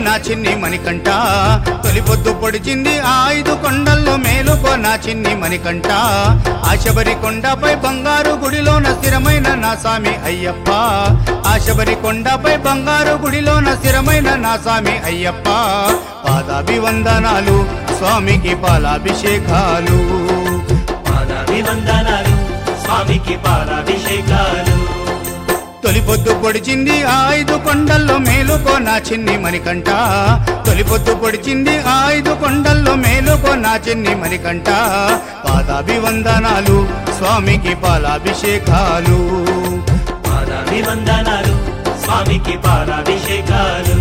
నా చిన్ని మణికంట తొలి పొద్దు పొడిచింది ఆ ఐదు కొండల్లో మేలుకో నా చిన్ని మణికంట ఆశబరి కొండపై బంగారు గుడిలోన స్థిరమైన నా స్వామి అయ్యప్ప ఆశబరి కొండపై బంగారు గుడిలోన స్థిరమైన నా స్వామి అయ్యప్ప పాదాభివందనాలు స్వామికి పాలాభిషేకాలు పాదాభివందనాలు స్వామికి పాలాభిషేకాలు తొలి పొద్దు పొడిచింది ఆ ఐదు కొండల్లో మేలుకో నా చిన్ని మణికంట తొలి పొద్దు పొడిచింది ఆ ఐదు కొండల్లో మేలుకో నా చిన్ని మణికంట పాదాభివందనాలు స్వామికి పాలాభిషేకాలు పాదాభివందనాలు స్వామికి పాలాభిషేకాలు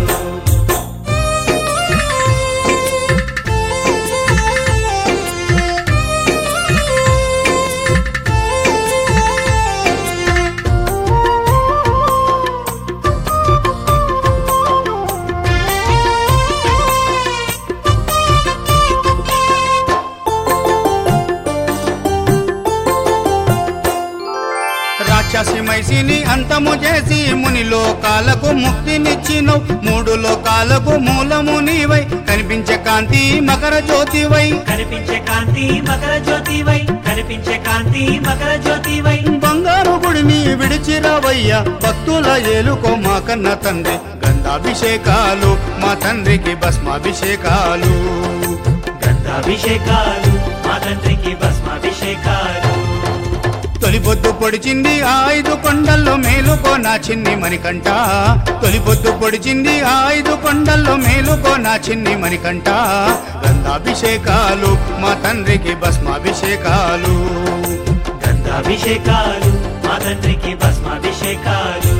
రాక్షసి మైసిని అంతము చేసి ముని లోకాలకు ముక్తినిచ్చినవు మూడు లోకాలకు మూలము నీవై కనిపించే కాంతి మకర జ్యోతివై కనిపించే కాంతి మకర జ్యోతివై కనిపించే కాంతి మకర జ్యోతివై బంగారు గుడిని విడిచిరావయ్యా భక్తుల ఏలుకో మా కన్న తండ్రి గంధాభిషేకాలు మా తండ్రికి భస్మాభిషేకాలు గంధాభిషేకాలు మా తండ్రికి భస్మాభిషేకాలు తొలి పొద్దు పొడిచింది ఆ ఐదు కొండల్లో మేలుకో నా చిన్ని మణికంట తొలి పొద్దు పొడిచింది ఆ ఐదు కొండల్లో మేలుకో నా చిన్ని మణికంట గంధాభిషేకాలు మా తండ్రికి భస్మాభిషేకాలు గంధాభిషేకాలు మా తండ్రికి భస్మాభిషేకాలు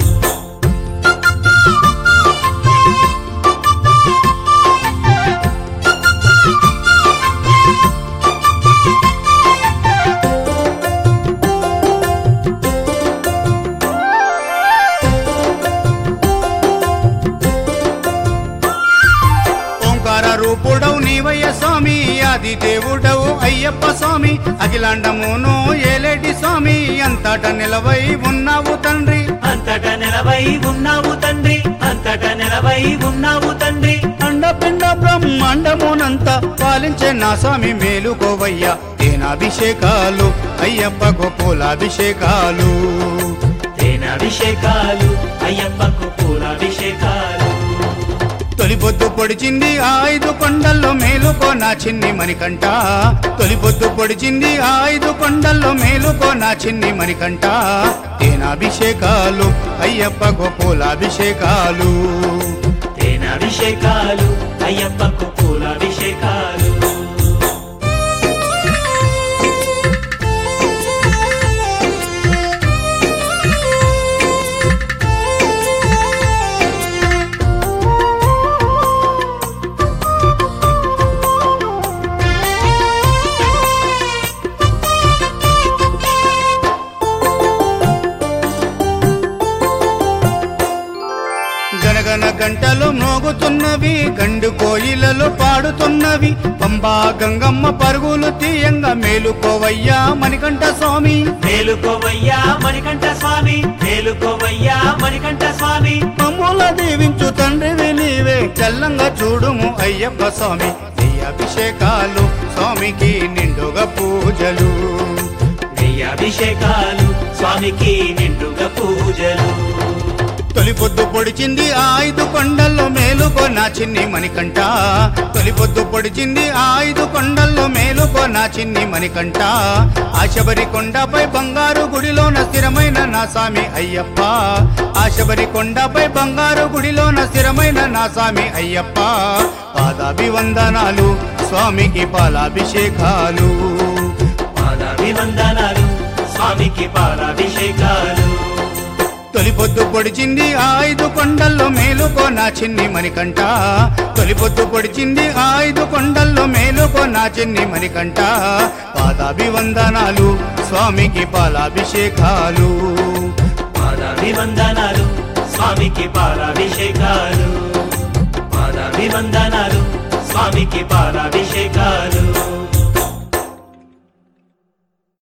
ఓంకార రూపుడవు నీవయ్య స్వామి ఆది దేవుడవు అయ్యప్ప స్వామి అఖిలాండమును ఏలేటి స్వామి అంతట నిలవై ఉన్నావు తండ్రి అంతట నిలవై ఉన్నావు తండ్రి అంతట నిలవై ఉన్నావు తండ్రి అండపిండ బ్రహ్మాండమునంత పాలించే నా స్వామి మేలుకోవయ్యా తేనాభిషేకాలు అయ్యప్పకు పూలాభిషేకాలు తేనాభిషేకాలు అయ్యప్పకు పూలాభిషేకాలు తొలి పొద్దు పొడిచింది ఆ ఐదు కొండల్లో మేలుకో నా చిన్ని మణికంట తొలి పొద్దు పొడిచింది ఆ ఐదు కొండల్లో మేలుకో నా చిన్ని మణికంట తేనాభిషేకాలు అయ్యప్పకు పూలాభిషేకాలు తేనాభిషేకాలు అయ్యప్పకు పూలాభిషేకాలు గనగన గంటలు మోగుతున్నవి గండు కోయిలలు పాడుతున్నవి పంబా గంగమ్మ పరుగులు తీయంగా మేలుకోవయ్యా మణికంఠ స్వామి మేలుకోవయ్యా మణికంఠ స్వామి మేలుకోవయ్యా మణికంఠ స్వామి మమ్ముల దీవించు తండ్రివి నీవే చల్లంగా చూడుము అయ్యప్ప స్వామి అభిషేకాలు స్వామికి నిండుగా పూజలు అభిషేకాలు స్వామికి నిండుగా పూజలు తొలి పొద్దు పొడిచింది ఆ ఐదు కొండల్లో మేలుకో నా చిన్ని మణికంట తొలి పొద్దు పొడిచింది ఆ ఐదు కొండల్లో మేలుకో నా చిన్ని మణికంట ఆశబరి కొండపై బంగారు గుడిలోన స్థిరమైన నా స్వామి అయ్యప్ప ఆశబరి కొండపై బంగారు గుడిలోన స్థిరమైన నా స్వామి అయ్యప్ప పాదాభివందనాలు స్వామికి పాలాభిషేకాలు పాదాభివందనాలు స్వామికి పాలాభిషేకాలు తొలి పొద్దు పొడిచింది ఆ ఐదు కొండల్లో మేలుకో నా చిన్ని మణికంట తొలి పొద్దు పొడిచింది ఆ ఐదు కొండల్లో మేలుకో నా చిన్ని మణికంట పాదాభివందనాలు స్వామికి పాలాభిషేకాలు పాదాభివందనాలు స్వామికి పాలాభిషేకాలు పాదాభివందనాలు స్వామికి పాల